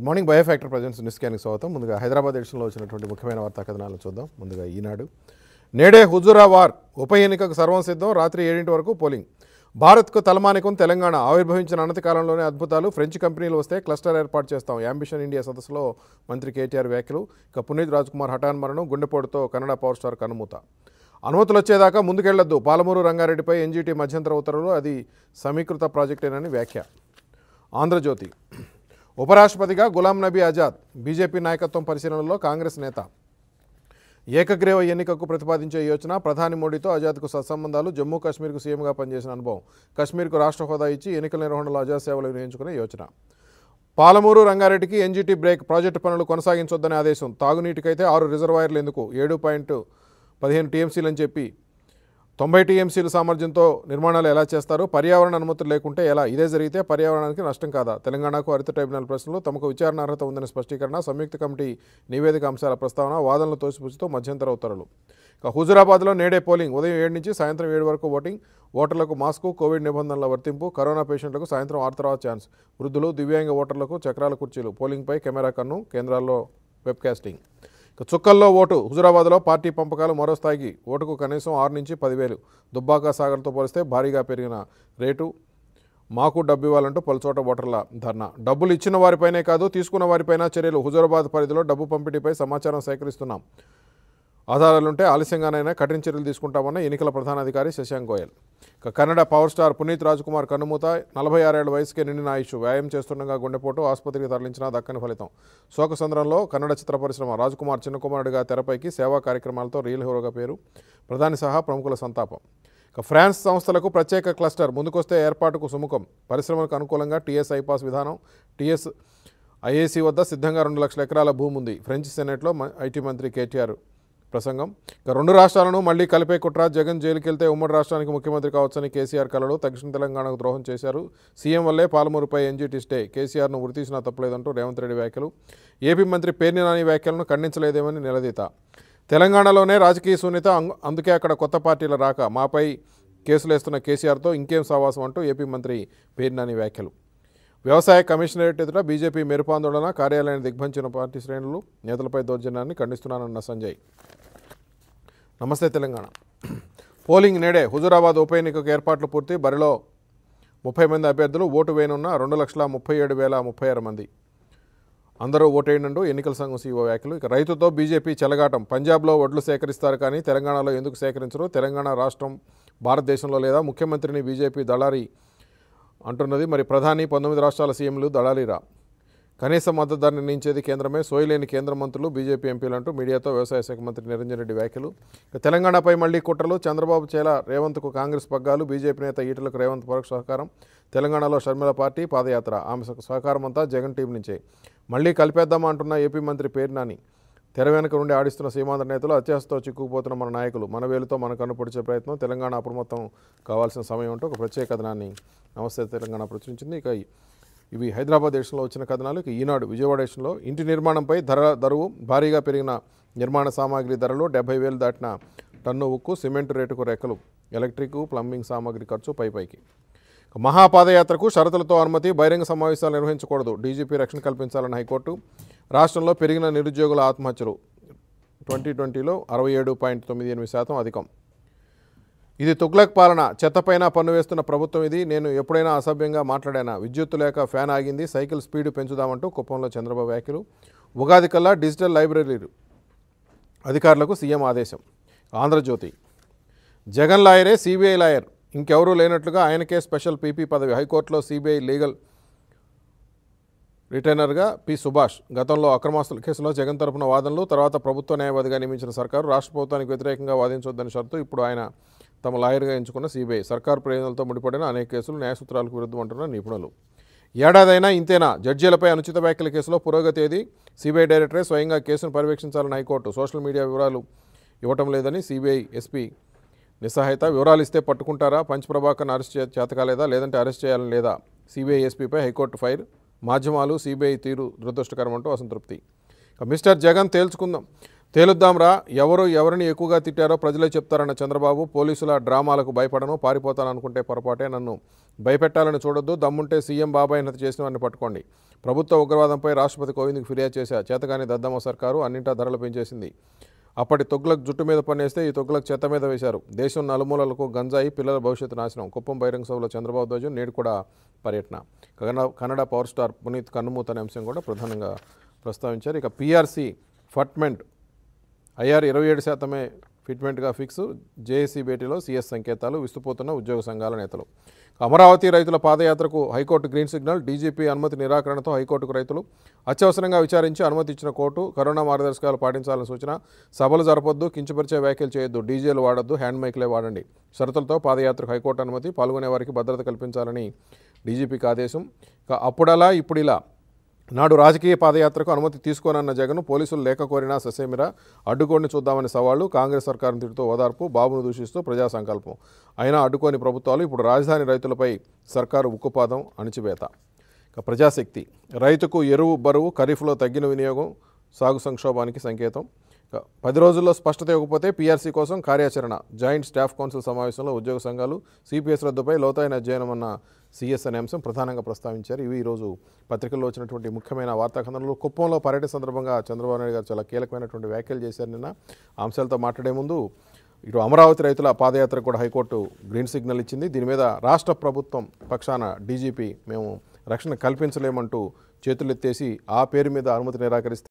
good morning bio factor presents నిస్కానికి స్వాగతం ముందుగా హైదరాబాద్ ఎడిషన్లో వచ్చినటువంటి ముఖ్యమైన వార్తా కథనాలను చూద్దాం ముందుగా ఈనాడు నేడే హుజురావార్ ఉప ఎన్నికకు సర్వం సిద్ధం రాత్రి ఏడింటి వరకు పోలింగ్ భారత్కు తలమానికం తెలంగాణ ఆవిర్భవించిన అనతి కాలంలోనే అద్భుతాలు ఫ్రెంచ్ కంపెనీలు వస్తే క్లస్టర్ ఏర్పాటు చేస్తాం యాంబిషన్ ఇండియా సదస్సులో మంత్రి కేటీఆర్ వ్యాఖ్యలు ఇక పునీత్ రాజ్ కుమార్ హఠాన్ మరణం గుండెపోటుతో కన్నడ పవర్ స్టార్ కనుమూత అనుమతులు వచ్చేదాకా ముందుకెళ్లొద్దు పాలమూరు రంగారెడ్డిపై ఎన్జీటీ మధ్యంతర ఉత్తర్వులు అది సమీకృత ప్రాజెక్టేనని వ్యాఖ్య ఆంధ్రజ్యోతి ఉపరాష్ట్రపతిగా గులాం నబీ ఆజాద్ బీజేపీ నాయకత్వం పరిశీలనలో కాంగ్రెస్ నేత ఏకగ్రీవ ఎన్నికకు ప్రతిపాదించే యోచన ప్రధాని మోడీతో ఆజాద్కు సత్సంబంధాలు జమ్మూ కాశ్మీర్కు సీఎంగా పనిచేసిన అనుభవం కాశ్మీర్కు రాష్ట్ర హోదా ఇచ్చి ఎన్నికల నిర్వహణలో ఆజాద్ సేవలు వినియోగించుకునే యోచన పాలమూరు రంగారెడ్డికి ఎన్జీటీ బ్రేక్ ప్రాజెక్టు పనులు కొనసాగించొద్దనే ఆదేశం తాగునీటికైతే ఆరు రిజర్వాయర్లు ఎందుకు ఏడు పాయింట్ పదిహేను టీఎంసీలని చెప్పి తొంభై టీఎంసీల సామర్థ్యంతో నిర్మాణాలు ఎలా చేస్తారు పర్యావరణ అనుమతులు లేకుంటే ఎలా ఇదే జరిగితే పర్యావరణానికి నష్టం కాదా తెలంగాణకు హరిత ట్రైబ్యునల్ ప్రశ్నలు తమకు విచారణ అర్హత ఉందని స్పష్టీకరణ సంయుక్త కమిటీ నివేదిక అంశాల ప్రస్తావన వాదనలు తోసిపుచ్చుతూ మధ్యంతర ఉత్తర్వులు ఇక హుజురాబాద్లో నేడే పోలింగ్ ఉదయం ఏడు నుంచి సాయంత్రం ఏడు వరకు ఓటింగ్ ఓటర్లకు మాస్కు కోవిడ్ నిబంధనల వర్తింపు కరోనా పేషెంట్లకు సాయంత్రం ఆరు తర్వాత ఛాన్స్ వృద్ధులు దివ్యాంగ ఓటర్లకు చక్రాల కుర్చీలు పోలింగ్పై కెమెరా కన్ను కేంద్రాల్లో వెబ్కాస్టింగ్ ఇక చుక్కల్లో ఓటు హుజురాబాద్లో పార్టీ పంపకాలు మరో స్థాయికి ఓటుకు కనీసం ఆరు నుంచి పదివేలు దుబ్బాక సాగర్తో పోలిస్తే భారీగా పెరిగిన రేటు మాకు డబ్బు ఇవ్వాలంటూ పలుచోట ఓటర్ల ధర్నా డబ్బులు ఇచ్చిన వారిపైనే కాదు తీసుకున్న వారిపైన చర్యలు హుజురాబాద్ పరిధిలో డబ్బు పంపిణీపై సమాచారం సేకరిస్తున్నాం ఆధారాలుంటే ఆలస్యంగానైనా కఠిన చర్యలు తీసుకుంటామన్న ఎన్నికల ప్రధానాధికారి శశాంక్ గోయల్ ఇక కన్నడ పవర్ స్టార్ పునీత్ రాజ్కుమార్ కన్నుమూత నలభై ఆరేళ్ల వయసుకే నిండిన ఆయుష్ వ్యాయామం చేస్తుండగా గుండెపోటు ఆసుపత్రికి తరలించినా దక్కని ఫలితం శోకసంద్రంలో కన్నడ చిత్ర పరిశ్రమ రాజ్కుమార్ చిన్న కుమారుడిగా తెరపైకి సేవా కార్యక్రమాలతో రియల్ హీరోగా పేరు ప్రధాని సహా ప్రముఖుల సంతాపం ఇక ఫ్రాన్స్ సంస్థలకు ప్రత్యేక క్లస్టర్ ముందుకొస్తే ఏర్పాటుకు సుముఖం పరిశ్రమలకు అనుకూలంగా టీఎస్ ఐపాస్ విధానం టీఎస్ ఐఏసీ వద్ద సిద్ధంగా రెండు లక్షల ఎకరాల భూమి ఉంది ఫ్రెంచ్ సెనెట్లో మ- ఐటీ మంత్రి కేటీఆర్ ప్రసంగం ఇక రెండు రాష్ట్రాలను మళ్లీ కలిపే కుట్ర జగన్ జైలుకి వెళ్తే ఉమ్మడి రాష్ట్రానికి ముఖ్యమంత్రి కావచ్చని కేసీఆర్ కలలు దక్షిణ తెలంగాణకు ద్రోహం చేశారు సీఎం వల్లే పాలమూరుపై ఎన్జీటీ స్టే కేసీఆర్ను ఉరితీసినా తప్పలేదంటూ రేవంత్ రెడ్డి వ్యాఖ్యలు ఏపీ మంత్రి పేర్ని నాని వ్యాఖ్యలను ఖండించలేదేమని నిలదీత తెలంగాణలోనే రాజకీయ శూన్యత అంగ్- అందుకే అక్కడ కొత్త పార్టీల రాక మాపై కేసులు వేస్తున్న కేసీఆర్తో ఇంకేం సావాసం అంటూ ఏపీ మంత్రి పేర్ని నాని వ్యాఖ్యలు వ్యవసాయ కమిషనరేట్ ఎదుట బీజేపీ మెరుపాందోళన కార్యాలయాన్ని దిగ్బంచిన పార్టీ శ్రేణులు నేతలపై దౌర్జన్యాన్ని ఖండిస్తున్నానన్న సంజయ్ నమస్తే తెలంగాణ పోలింగ్ నేడే హుజురాబాద్ ఉప ఎన్నికకు ఏర్పాట్లు పూర్తి బరిలో ముప్పై మంది అభ్యర్థులు ఓటు వేయనున్న రెండు లక్షల ముప్పై ఏడు వేల ముప్పై ఆరు మంది అందరూ ఓటేయండు ఎన్నికల సంఘం సీఓ వ్యాఖ్యలు ఇక రైతుతో బీజేపీ చెలగాటం పంజాబ్లో వడ్లు సేకరిస్తారు కానీ తెలంగాణలో ఎందుకు సేకరించరు తెలంగాణ రాష్ట్రం భారతదేశంలో లేదా ముఖ్యమంత్రిని బీజేపీ దళారీ అంటున్నది మరి ప్రధాని పంతొమ్మిది రాష్ట్రాల సీఎంలు దళారీరా కనీస మద్దతు ధర నిర్ణయించేది కేంద్రమే సోయలేని కేంద్ర మంత్రులు బీజేపీ ఎంపీలు అంటూ మీడియాతో వ్యవసాయ శాఖ మంత్రి నిరంజన్ రెడ్డి వ్యాఖ్యలు ఇక తెలంగాణపై మళ్లీ కుట్రలు చంద్రబాబు చేల రేవంత్కు కాంగ్రెస్ పగ్గాలు బీజేపీ నేత ఈటలకు రేవంత్ పరోక్ష సహకారం తెలంగాణలో షర్మిల పార్టీ పాదయాత్ర ఆమె సహకారం అంతా జగన్ టీం నుంచే మళ్లీ కలిపేద్దామా అంటున్న ఏపీ మంత్రి పేరు నాని తెర వెనుక నుండి ఆడిస్తున్న సీమాంధ్ర నేతలు అత్యాశతో చిక్కుకుపోతున్న మన నాయకులు మన వేలుతో మన కన్ను పొడిచే ప్రయత్నం తెలంగాణ అప్రమత్తం కావాల్సిన సమయం అంటూ ఒక ప్రత్యేక కథనాన్ని నమస్తే తెలంగాణ ప్రచురించింది ఇక ఇవి హైదరాబాద్ దేశంలో వచ్చిన కథనాలు ఇక ఈనాడు విజయవాడ దేశంలో ఇంటి నిర్మాణంపై ధర ధరువు భారీగా పెరిగిన నిర్మాణ సామాగ్రి ధరలు డెబ్బై వేలు దాటిన టన్ను ఉక్కు సిమెంట్ రేటుకు రెక్కలు ఎలక్ట్రిక్ ప్లంబింగ్ సామాగ్రి ఖర్చు పై పైకి ఇక మహాపాదయాత్రకు షరతులతో అనుమతి బహిరంగ సమావేశాలు నిర్వహించకూడదు డీజీపీ రక్షణ కల్పించాలని హైకోర్టు రాష్ట్రంలో పెరిగిన నిరుద్యోగుల ఆత్మహత్యలు ట్వంటీ ట్వంటీలో అరవై ఏడు పాయింట్ తొమ్మిది ఎనిమిది శాతం అధికం ఇది తుగ్లక్ పాలన చెత్తపైన పన్ను వేస్తున్న ప్రభుత్వం ఇది నేను ఎప్పుడైనా అసభ్యంగా మాట్లాడానా విద్యుత్తు లేక ఫ్యాన్ ఆగింది సైకిల్ స్పీడ్ పెంచుదామంటూ కుప్పంలో చంద్రబాబు వ్యాఖ్యలు ఉగాది కల్లా డిజిటల్ లైబ్రరీలు అధికారులకు సీఎం ఆదేశం ఆంధ్రజ్యోతి జగన్ లాయరే సిబిఐ లాయర్ ఇంకెవరూ లేనట్లుగా ఆయనకే స్పెషల్ పీపీ పదవి హైకోర్టులో సిబిఐ లీగల్ రిటైనర్గా పి సుభాష్ గతంలో అక్రమాస్తుల కేసులో జగన్ తరపున వాదనలు తర్వాత ప్రభుత్వ న్యాయవాదిగా నియమించిన సర్కారు రాష్ట్ర ప్రభుత్వానికి వ్యతిరేకంగా వాదించొద్దని షరతు ఇప్పుడు ఆయన తమ లాయర్గా ఎంచుకున్న సిబిఐ సర్కారు ప్రయోజనాలతో ముడిపడిన అనేక కేసులు న్యాయ సూత్రాలకు విరుద్ధం అంటున్న నిపుణులు ఏడాదైనా ఇంతేనా జడ్జీలపై అనుచిత వ్యాఖ్యల కేసులో పురోగతి ఏది సిబిఐ డైరెక్టరే స్వయంగా కేసును పర్యవేక్షించాలని హైకోర్టు సోషల్ మీడియా వివరాలు ఇవ్వటం లేదని సిబిఐ ఎస్పీ నిస్సహాయత వివరాలు ఇస్తే పట్టుకుంటారా పంచ్ ప్రభాకర్ని అరెస్ట్ చే చేతకాలేదా లేదంటే అరెస్ట్ చేయాలని లేదా సిబిఐ ఎస్పీపై హైకోర్టు ఫైర్ మాధ్యమాలు సిబిఐ తీరు దురదృష్టకరం అంటూ అసంతృప్తి ఇక మిస్టర్ జగన్ తేల్చుకుందాం తేలుద్దాంరా ఎవరు ఎవరిని ఎక్కువగా తిట్టారో ప్రజలే చెప్తారన్న చంద్రబాబు పోలీసుల డ్రామాలకు భయపడను పారిపోతాననుకుంటే పొరపాటే నన్ను భయపెట్టాలని చూడొద్దు దమ్ముంటే సీఎం బాబాయ్ హత్య చేసిన వారిని పట్టుకోండి ప్రభుత్వ ఉగ్రవాదంపై రాష్ట్రపతి కోవింద్కి ఫిర్యాదు చేశా చేతగాని దద్దమ్మ సర్కారు అన్నింటా ధరలు పెంచేసింది అప్పటి తొగ్గులకు జుట్టు మీద పన్నేస్తే ఈ తొగ్గులకు చెత్త మీద వేశారు దేశం నలుమూలలకు గంజాయి పిల్లల భవిష్యత్తు నాశనం కుప్పం బహిరంగ సభలో చంద్రబాబు ధ్వజం నేడు కూడా పర్యటన కన్నడ కన్నడ పవర్ స్టార్ పునీత్ కన్నుమూత అనే అంశం కూడా ప్రధానంగా ప్రస్తావించారు ఇక పీఆర్సీ ఫట్మెంట్ ఐఆర్ ఇరవై ఏడు శాతమే ఫిట్మెంట్గా ఫిక్స్ జేఏసీ భేటీలో సీఎస్ సంకేతాలు విస్తుపోతున్న ఉద్యోగ సంఘాల నేతలు అమరావతి రైతుల పాదయాత్రకు హైకోర్టు గ్రీన్ సిగ్నల్ డీజీపీ అనుమతి నిరాకరణతో హైకోర్టుకు రైతులు అత్యవసరంగా విచారించి అనుమతి ఇచ్చిన కోర్టు కరోనా మార్గదర్శకాలు పాటించాలని సూచన సభలు జరపొద్దు కించపరిచే వ్యాఖ్యలు చేయొద్దు డీజేలు వాడొద్దు హ్యాండ్ మైక్లే వాడండి షరతులతో పాదయాత్రకు హైకోర్టు అనుమతి పాల్గొనే వారికి భద్రత కల్పించాలని డీజీపీకి ఆదేశం ఇక అప్పుడలా ఇప్పుడిలా నాడు రాజకీయ పాదయాత్రకు అనుమతి తీసుకోనన్న జగన్ పోలీసులు లేఖ కోరినా ససేమిరా అడ్డుకోని చూద్దామని సవాళ్లు కాంగ్రెస్ సర్కారును తిడుతూ ఓదార్పు బాబును దూషిస్తూ ప్రజా సంకల్పం అయినా అడ్డుకోని ప్రభుత్వాలు ఇప్పుడు రాజధాని రైతులపై సర్కారు ఉక్కుపాదం అణిచివేత ఇక ప్రజాశక్తి రైతుకు ఎరువు బరువు ఖరీఫ్లో తగ్గిన వినియోగం సాగు సంక్షోభానికి సంకేతం ఇక పది రోజుల్లో స్పష్టత ఇవ్వకపోతే పీఆర్సీ కోసం కార్యాచరణ జాయింట్ స్టాఫ్ కౌన్సిల్ సమావేశంలో ఉద్యోగ సంఘాలు సిపిఎస్ రద్దుపై లోతైన అధ్యయనం అన్న సిఎస్ అనే అంశం ప్రధానంగా ప్రస్తావించారు ఇవి ఈరోజు పత్రికల్లో వచ్చినటువంటి ముఖ్యమైన వార్తా కథనాలు కుప్పంలో పర్యటన సందర్భంగా చంద్రబాబు నాయుడు గారు చాలా కీలకమైనటువంటి వ్యాఖ్యలు చేశారు నిన్న ఆ అంశాలతో మాట్లాడే ముందు ఇటు అమరావతి రైతుల పాదయాత్రకు కూడా హైకోర్టు గ్రీన్ సిగ్నల్ ఇచ్చింది దీని మీద రాష్ట్ర ప్రభుత్వం పక్షాన డీజీపీ మేము రక్షణ కల్పించలేమంటూ చేతులెత్తేసి ఆ పేరు మీద అనుమతి నిరాకరిస్తే